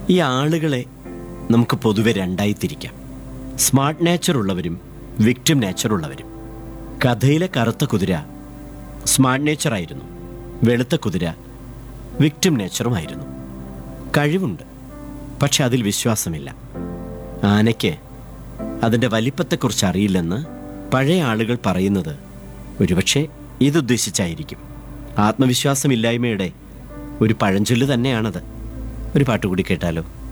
ഈ ആളുകളെ നമുക്ക് പൊതുവെ രണ്ടായി തിരിക്കാം സ്മാർട്ട് നേച്ചർ ഉള്ളവരും വിക്ടിം നേച്ചർ ഉള്ളവരും കഥയിലെ കറുത്ത കുതിര സ്മാർട്ട് നേച്ചറായിരുന്നു വെളുത്ത കുതിര വിക്ടിം നേച്ചറുമായിരുന്നു കഴിവുണ്ട് പക്ഷെ അതിൽ വിശ്വാസമില്ല ആനയ്ക്ക് അതിൻ്റെ വലിപ്പത്തെക്കുറിച്ച് അറിയില്ലെന്ന് പഴയ ആളുകൾ പറയുന്നത് ഒരുപക്ഷെ ഇതുദ്ദേശിച്ചായിരിക്കും ആത്മവിശ്വാസമില്ലായ്മയുടെ ഒരു പഴഞ്ചൊല്ല് തന്നെയാണത് ഒരു പാട്ട് കൂടി കേട്ടാലോ